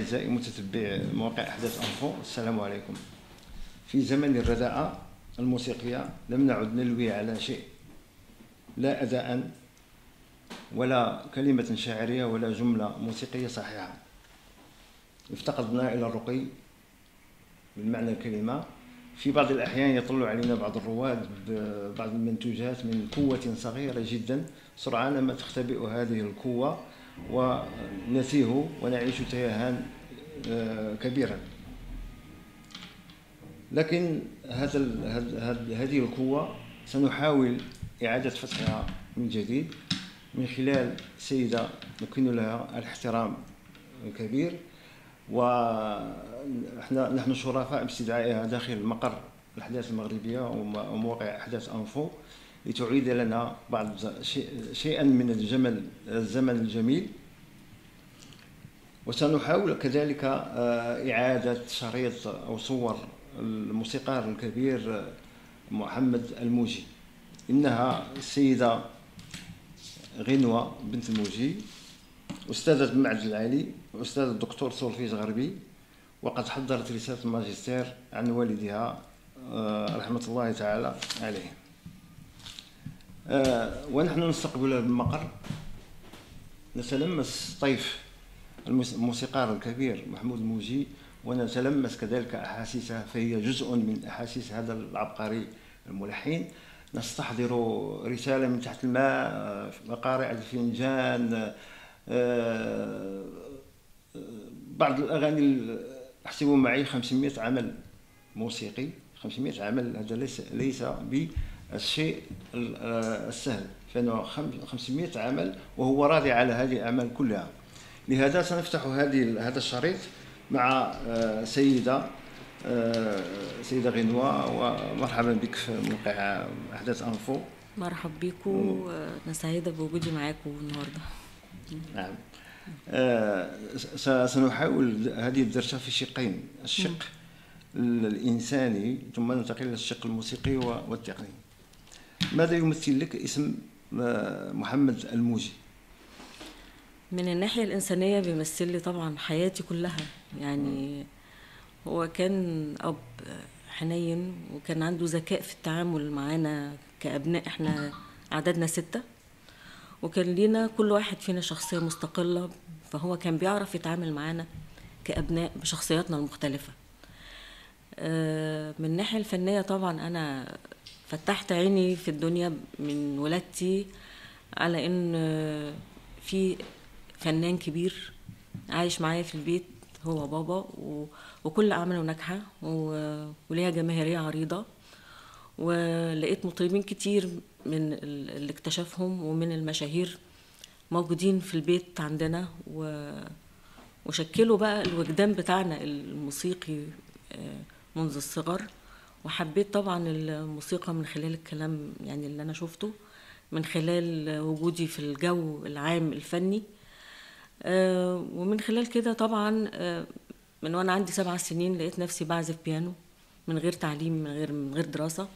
أعزائي متتبع مواقع أحداث أنفو السلام عليكم في زمن الرداءة الموسيقية لم نعد نلوي على شيء لا أداء ولا كلمة شاعرية ولا جملة موسيقية صحيحة افتقدنا إلى الرقي بالمعنى الكلمة في بعض الأحيان يطل علينا بعض الرواد ببعض المنتوجات من قوة صغيرة جدا سرعان ما تختبئ هذه القوة ونتيه ونعيش تيهان آه، كبيرا لكن هذا هذه القوة سنحاول إعادة فتحها من جديد من خلال سيدة نكن لها الاحترام الكبير ونحن نحن شرفاء باستدعائها داخل مقر الأحداث المغربية وموقع أحداث أنفو لتعيد لنا بعض شيئا من الجمل الزمن الجميل وسنحاول كذلك آه، إعادة شريط أو صور الموسيقار الكبير محمد الموجي إنها السيدة غنوة بنت الموجي أستاذة المعهد العالي وأستاذ الدكتور سولفيج غربي وقد حضرت رسالة الماجستير عن والدها آه، رحمة الله تعالى عليه آه، ونحن نستقبل بالمقر نتلمس طيف الموسيقار الكبير محمود موجي ونتلمس كذلك أحاسيسه فهي جزء من أحاسيس هذا العبقري الملحن نستحضر رسالة من تحت الماء مقارع الفنجان آه، بعض الأغاني احسبوا معي 500 عمل موسيقي 500 عمل هذا ليس ليس بالشيء السهل فانه 500 عمل وهو راضي على هذه الاعمال كلها لهذا سنفتح هذه هذا الشريط مع آه، سيده آه، سيده غنوه ومرحبا بك في موقع احداث انفو مرحبا بكم انا سعيده بوجودي معاكم النهارده نعم آه، سنحاول هذه الدرسة في شقين الشق الإنساني ثم ننتقل إلى الشق الموسيقي والتقني ماذا يمثل لك اسم محمد الموجي من الناحية الإنسانية بيمثل لي طبعا حياتي كلها يعني هو كان أب حنين وكان عنده ذكاء في التعامل معانا كأبناء احنا عددنا ستة وكان لينا كل واحد فينا شخصية مستقلة فهو كان بيعرف يتعامل معانا كأبناء بشخصياتنا المختلفة آه، من الناحية الفنية طبعا أنا فتحت عيني في الدنيا من ولادتي على إن في فنان كبير عايش معايا في البيت هو بابا وكل أعماله ناجحة وليها جماهيرية عريضة ولقيت مطربين كتير من اللي اكتشفهم ومن المشاهير موجودين في البيت عندنا و... وشكلوا بقى الوجدان بتاعنا الموسيقي آه، منذ الصغر وحبيت طبعا الموسيقى من خلال الكلام يعني اللي انا شفته من خلال وجودي في الجو العام الفني آه، ومن خلال كده طبعا آه، من وانا عندي سبع سنين لقيت نفسي بعزف بيانو من غير تعليم من غير من غير دراسه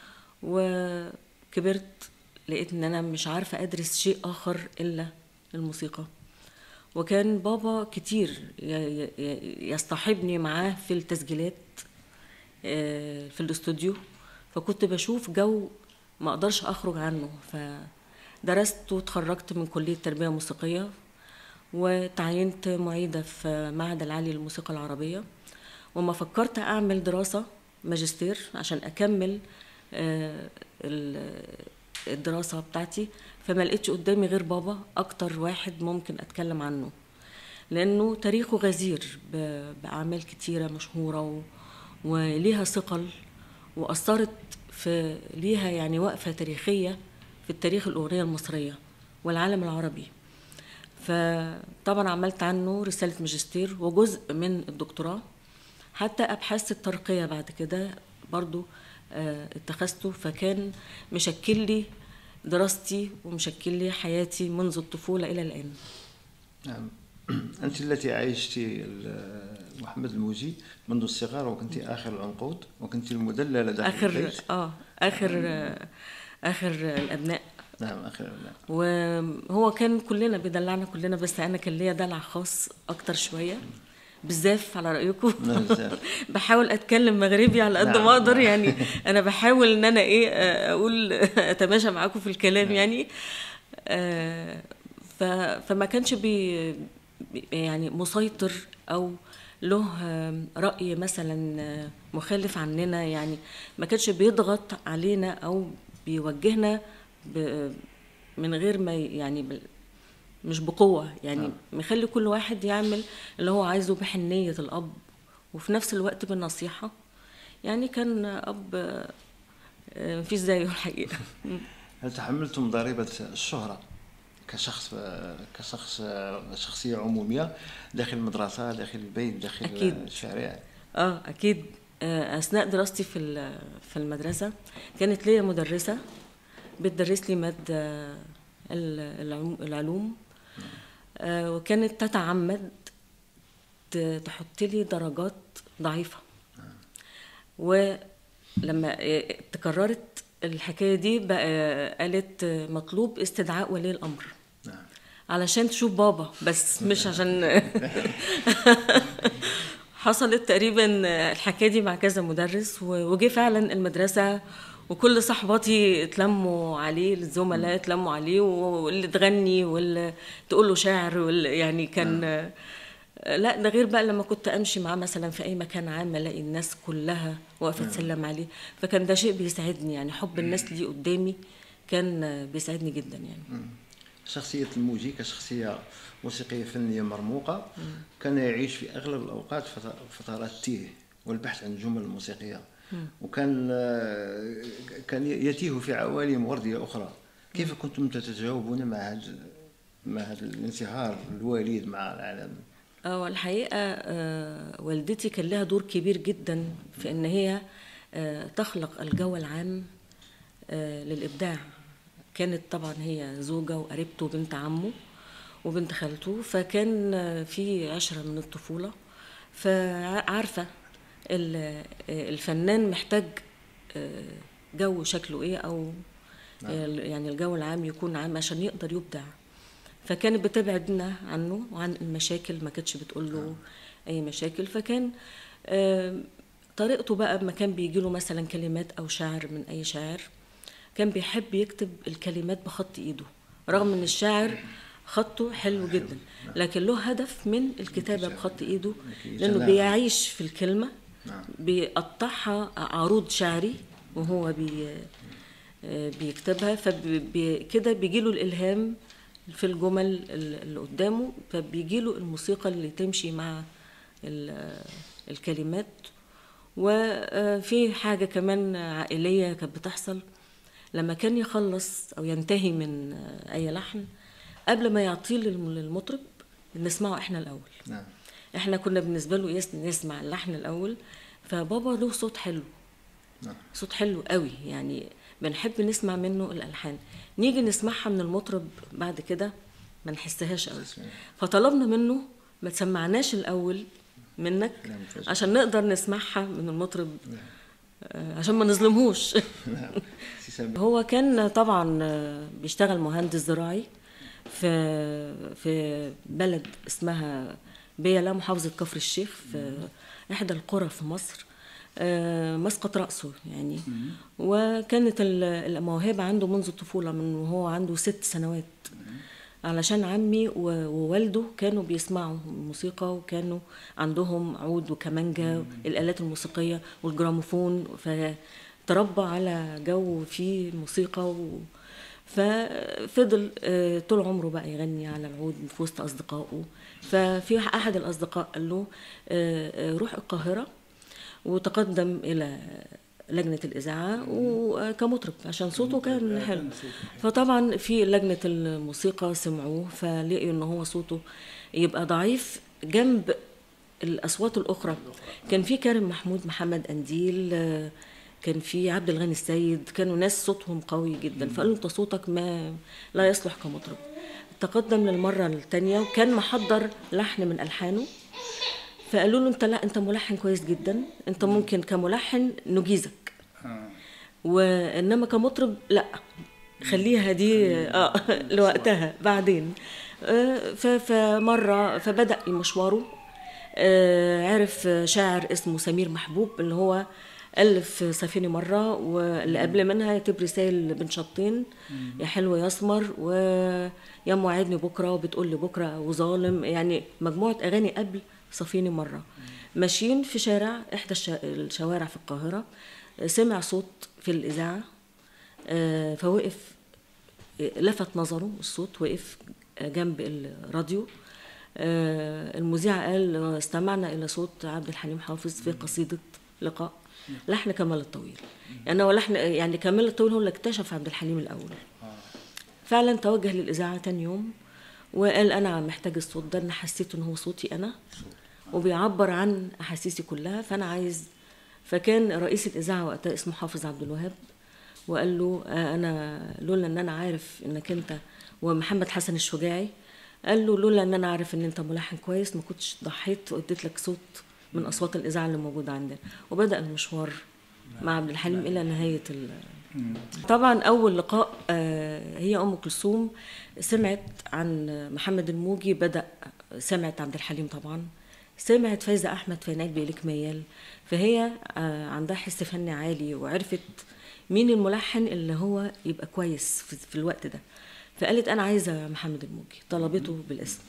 وكبرت لقيت ان انا مش عارفه ادرس شيء اخر الا الموسيقى وكان بابا كتير يصطحبني معاه في التسجيلات آه، في الاستوديو فكنت بشوف جو ما اقدرش اخرج عنه فدرست وتخرجت من كليه تربيه موسيقيه وتعينت معيده في معهد العالي للموسيقى العربيه وما فكرت اعمل دراسه ماجستير عشان اكمل آه، الدراسه بتاعتي فما لقيتش قدامي غير بابا اكتر واحد ممكن اتكلم عنه لانه تاريخه غزير باعمال كتيره مشهوره وليها ثقل واثرت في ليها يعني وقفه تاريخيه في التاريخ الاغنيه المصريه والعالم العربي فطبعا عملت عنه رساله ماجستير وجزء من الدكتوراه حتى ابحاث الترقيه بعد كده برضو آه، اتخذته فكان مشكل لي دراستي ومشكل لي حياتي منذ الطفولة إلى الآن نعم أنت التي عايشت محمد الموجي منذ الصغر وكنت آخر العنقود وكنت المدللة داخل آخر البيت. آه آخر آه آخر الأبناء نعم آخر الأبناء وهو كان كلنا بيدلعنا كلنا بس أنا كان ليا دلع خاص أكتر شوية بالزاف على رايكم نعم، بالزاف. بحاول اتكلم مغربي على قد نعم، ما اقدر نعم. يعني انا بحاول ان انا ايه آه، اقول اتماشى معاكم في الكلام يعني آه، ف- فما كانش بي بي- يعني مسيطر او له آه، راي مثلا آه، مخالف عننا يعني ما كانش بيضغط علينا او بيوجهنا ب- من غير ما ي- يعني بال- مش بقوة يعني نعم. مخلي كل واحد يعمل اللي هو عايزه بحنية الأب وفي نفس الوقت بالنصيحة يعني كان أب آه، آه، مفيش زيه الحقيقة هل تحملتم ضريبة الشهرة كشخص كشخص شخصية عمومية داخل المدرسة داخل البيت داخل أكيد. الشارع اه اكيد آه، اثناء دراستي في ال- في المدرسه كانت ليا مدرسه بتدرس لي ماده ال- العلوم- العلوم آه، وكانت تتعمد ت- تحط لي درجات ضعيفه ولما آه، تكررت الحكايه دي بقى قالت آه، مطلوب استدعاء ولي الامر نعم علشان تشوف بابا بس مش عشان حصلت تقريبا الحكايه دي مع كذا مدرس و- وجه فعلا المدرسه وكل صحباتي اتلموا عليه الزملاء اتلموا عليه واللي تغني واللي تقول له شعر واللي يعني كان لا ده غير بقى لما كنت امشي معاه مثلا في اي مكان عام الاقي الناس كلها واقفه تسلم عليه فكان ده شيء بيسعدني يعني حب الناس ليه قدامي كان بيسعدني جدا يعني شخصية الموجي كشخصية موسيقية فنية مرموقة كان يعيش في أغلب الأوقات فت- فترات تيه والبحث عن جمل موسيقية وكان آه، كان يتيه في عوالم وردية أخرى كيف كنتم تتجاوبون مع هذا مع هذا الانصهار الوليد مع العالم اه الحقيقة آه، والدتي كان لها دور كبير جدا في ان هي آه، تخلق الجو العام آه، للإبداع كانت طبعا هي زوجة وقريبته وبنت عمه وبنت خالته فكان آه، في عشرة من الطفولة فعارفة ال- آه، الفنان محتاج آه، جو شكله ايه او ال- يعني الجو العام يكون عام عشان يقدر يبدع فكانت بتبعدنا عنه وعن المشاكل ما كانتش بتقول له اي مشاكل فكان آم، طريقته بقى لما كان بيجي له مثلا كلمات او شعر من اي شاعر كان بيحب يكتب الكلمات بخط ايده رغم ان الشاعر خطه حلو جدا لكن له هدف من الكتابه بخط ايده لانه سلام. بيعيش في الكلمه نعم. بيقطعها عروض شعري وهو بي آه، بيكتبها فكده بيجيله الالهام في الجمل ال- اللي قدامه فبيجيله الموسيقى اللي تمشي مع ال- آه، الكلمات وفي حاجه كمان عائليه كانت بتحصل لما كان يخلص او ينتهي من آه، اي لحن قبل ما يعطيه للم- للمطرب نسمعه احنا الاول نعم احنا كنا بالنسبه له يس- نسمع اللحن الاول فبابا له صوت حلو نعم صوت حلو قوي يعني بنحب نسمع منه الالحان نيجي نسمعها من المطرب بعد كده ما نحسهاش قوي فطلبنا منه ما تسمعناش الاول منك لا، مفاجأة. عشان نقدر نسمعها من المطرب آه، عشان ما نظلمهوش نعم سي سامي. هو كان طبعا آه، بيشتغل مهندس زراعي في في بلد اسمها بيلا محافظة كفر الشيخ في إحدى القرى في مصر آه، مسقط رأسه يعني وكانت ال- الموهبة عنده منذ الطفولة من وهو عنده ست سنوات علشان عمي و- ووالده كانوا بيسمعوا موسيقى وكانوا عندهم عود وكمانجا الآلات الموسيقية والجراموفون فتربى على جو فيه موسيقى و... ففضل آه، طول عمره بقى يغني على العود في وسط أصدقائه ففي أحد الأصدقاء قال له آه، آه، روح القاهرة وتقدم إلى لجنة الإذاعة وكمطرب عشان صوته كان حلو فطبعا في لجنة الموسيقى سمعوه فلقيوا إن هو صوته يبقى ضعيف جنب الأصوات الأخرى كان في كريم محمود محمد أنديل آه، كان في عبد الغني السيد كانوا ناس صوتهم قوي جدا فقالوا انت صوتك ما لا يصلح كمطرب تقدم للمرة الثانية وكان محضر لحن من ألحانه فقالوا له انت لا انت ملحن كويس جدا انت ممكن كملحن نجيزك وانما كمطرب لا خليها دي اه لوقتها بعدين آه، ف- فمره فبدا مشواره آه، عرف شاعر اسمه سمير محبوب اللي هو ألف سفينة مرة واللي قبل منها يكتب رسائل بن شطين يا حلو يا اسمر ويا موعدني بكرة وبتقول لي بكرة وظالم يعني مجموعة أغاني قبل سفينة مرة ماشيين في شارع إحدى الش- الشوارع في القاهرة سمع صوت في الإذاعة آه، فوقف لفت نظره الصوت وقف جنب الراديو آه، المذيع قال استمعنا إلى صوت عبد الحليم حافظ في قصيدة لقاء لحن كمال الطويل يعني هو لحن يعني كمال الطويل هو اللي اكتشف عبد الحليم الأول فعلا توجه للإذاعة تاني يوم وقال أنا محتاج الصوت ده أنا حسيت إن هو صوتي أنا وبيعبر عن أحاسيسي كلها فأنا عايز فكان رئيس الإذاعة وقتها اسمه حافظ عبد الوهاب وقال له آه، أنا لولا إن أنا عارف إنك أنت ومحمد حسن الشجاعي قال له لولا إن أنا عارف إن أنت ملحن كويس ما كنتش ضحيت واديت لك صوت من أصوات الإذاعة اللي موجودة عندنا وبدأ المشوار مع عبد الحليم إلى نهاية ال طبعا اول لقاء آه، هي ام كلثوم سمعت عن محمد الموجي بدا سمعت عبد الحليم طبعا سمعت فايزه احمد في عينيك بيلك ميال فهي آه، عندها حس فني عالي وعرفت مين الملحن اللي هو يبقى كويس في في الوقت ده فقالت انا عايزه محمد الموجي طلبته بالاسم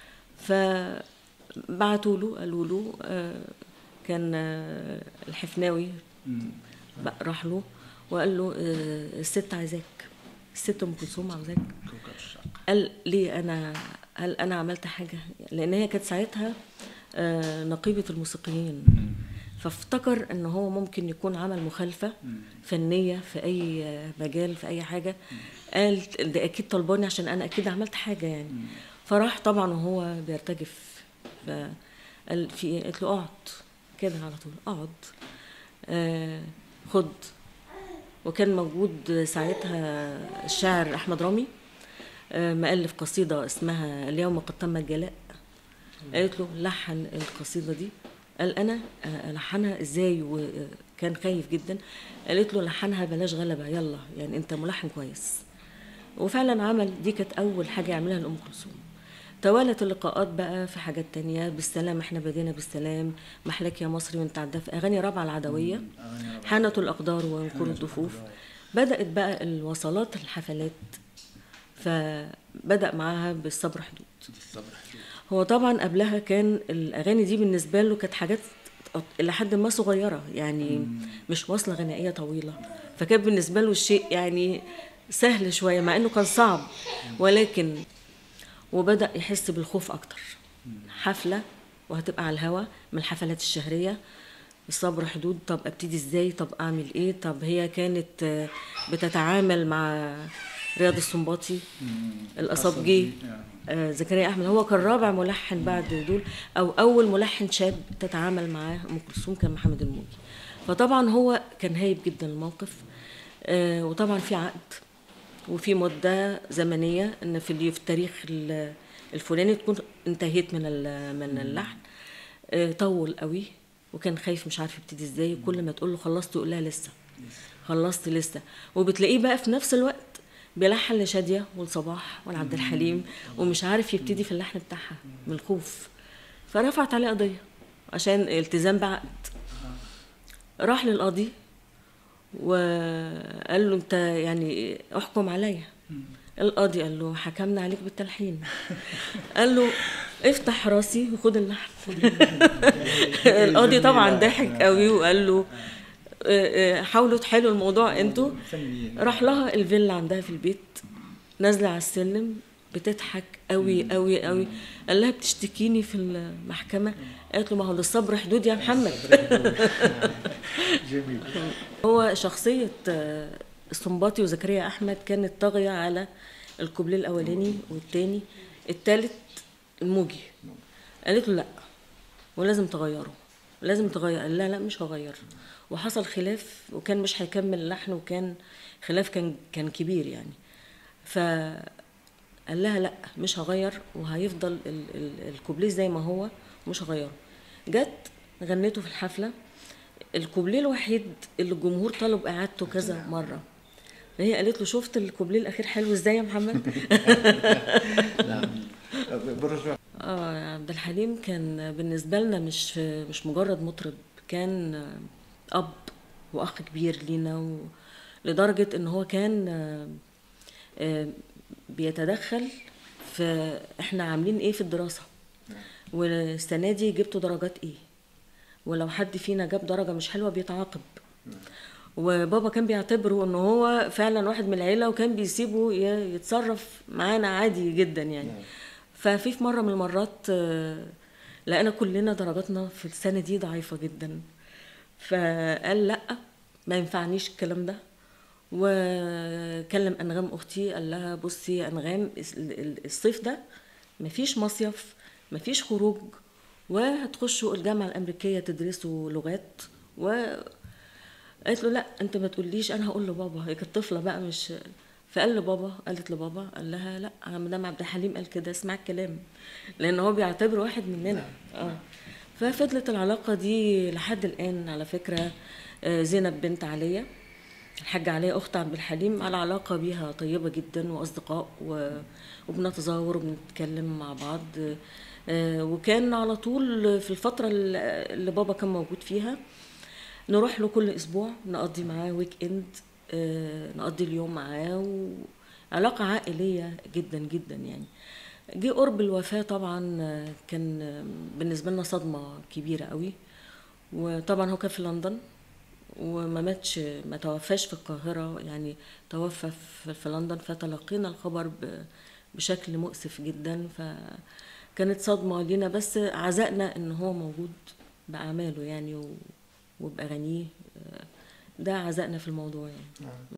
فبعتوا له قالوا له آه، كان آه، الحفناوي بقى راح له وقال له آه، الست عايزاك الست ام كلثوم عاوزاك كوكب الشرق قال لي انا هل انا عملت حاجه لان هي كانت ساعتها آه، نقيبه الموسيقيين فافتكر ان هو ممكن يكون عمل مخالفه فنيه في اي آه، مجال في اي حاجه قال ده اكيد طلباني عشان انا اكيد عملت حاجه يعني فراح طبعا وهو بيرتجف فقال في ايه قلت له اقعد كده على طول اقعد آه خد وكان موجود ساعتها الشاعر احمد رامي آه، مؤلف قصيده اسمها اليوم قد تم الجلاء قالت له لحن القصيده دي قال انا آه، الحنها ازاي وكان خايف جدا قالت له لحنها بلاش غلبه يلا يعني انت ملحن كويس وفعلا عمل دي كانت اول حاجه يعملها لام كلثوم توالت اللقاءات بقى في حاجات تانية بالسلام احنا بدينا بالسلام محلك يا مصري وانت عداف اغاني رابعه العدويه حانت الاقدار وانكر الضفوف بدات بقى الوصلات الحفلات فبدا معاها بالصبر حدود الصبر حدود هو طبعا قبلها كان الاغاني دي بالنسبه له كانت حاجات الى حد ما صغيره يعني مش واصله غنائيه طويله فكان بالنسبه له الشيء يعني سهل شويه مع انه كان صعب ولكن وبدا يحس بالخوف اكتر حفله وهتبقى على الهوا من الحفلات الشهريه الصبر حدود طب ابتدي ازاي طب اعمل ايه طب هي كانت آه، بتتعامل مع رياض السنباطي الاصابجي آه، زكريا احمد هو كان رابع ملحن بعد دول او اول ملحن شاب تتعامل معاه ام كلثوم كان محمد الموجي فطبعا هو كان هايب جدا الموقف آه، وطبعا في عقد وفي مده زمنيه ان في اليو- في التاريخ ال- الفلاني تكون انتهيت من ال- من اللحن آه، طول قوي وكان خايف مش عارف يبتدي ازاي كل ما تقول له خلصت يقول لها لسه خلصت لسه وبتلاقيه بقى في نفس الوقت بيلحن لشادية والصباح والعبد الحليم ومش عارف يبتدي في اللحن بتاعها من الخوف فرفعت عليه قضية عشان التزام بعقد راح للقاضي وقال له انت يعني احكم عليا القاضي قال له حكمنا عليك بالتلحين قال له افتح راسي وخد اللحن القاضي طبعا ضحك قوي وقال له اه، اه، حاولوا تحلوا الموضوع انتوا فنيين راح لها الفيلا عندها في البيت نازله على السلم بتضحك قوي قوي قوي قال لها بتشتكيني في المحكمه قالت له ما هو للصبر حدود يا محمد جميل هو شخصية آه، السنباطي وزكريا أحمد كانت طاغية على الكوبليه الأولاني والتاني التالت الموجي قالت له لأ ولازم تغيره لازم تغير قال لا لا مش هغير وحصل خلاف وكان مش هيكمل اللحن وكان خلاف كان كان كبير يعني ف قال لها لا مش هغير وهيفضل ال- ال- الكوبليه زي ما هو ومش هغيره جت غنيته في الحفله الكوبليه الوحيد اللي الجمهور طلب اعادته كذا مره فهي قالت له شفت الكوبليه الاخير حلو ازاي يا محمد نعم بالرجوع اه عبد الحليم كان بالنسبة لنا مش مش مجرد مطرب كان أب وأخ كبير لينا و... لدرجة إن هو كان آه، آه، بيتدخل في إحنا عاملين إيه في الدراسة والسنة دي جبتوا درجات إيه ولو حد فينا جاب درجة مش حلوة بيتعاقب وبابا كان بيعتبره ان هو فعلا واحد من العيله وكان بيسيبه ي- يتصرف معانا عادي جدا يعني ففي في مره من المرات آه، لقينا كلنا درجاتنا في السنه دي ضعيفه جدا فقال لا ما ينفعنيش الكلام ده وكلم انغام اختي قال لها بصي يا انغام الس- ال- الصيف ده مفيش مصيف مفيش خروج وهتخشوا الجامعه الامريكيه تدرسوا لغات و قالت له لا انت ما تقوليش انا هقول لبابا هي كانت طفله بقى مش فقال لبابا قالت لبابا قال لها لا مدام عبد الحليم قال كده اسمع الكلام لان هو بيعتبره واحد مننا اه ففضلت العلاقه دي لحد الان على فكره آه، زينب بنت عليا الحاجة عليا أخت عبد الحليم على علاقة بيها طيبة جدا وأصدقاء و... وبنتزاور وبنتكلم مع بعض آه، وكان على طول في الفترة اللي اللي بابا كان موجود فيها نروح له كل اسبوع نقضي معاه ويك اند آه، نقضي اليوم معاه وعلاقة عائلية جدا جدا يعني جه قرب الوفاة طبعا آه، كان آه، بالنسبة لنا صدمة كبيرة قوي وطبعا هو كان في لندن وما ماتش ما توفاش في القاهرة يعني توفى في- في لندن فتلقينا الخبر ب- بشكل مؤسف جدا فكانت صدمة لينا بس عزقنا ان هو موجود بأعماله يعني و- وبأغانيه آه، ده عزقنا في الموضوع يعني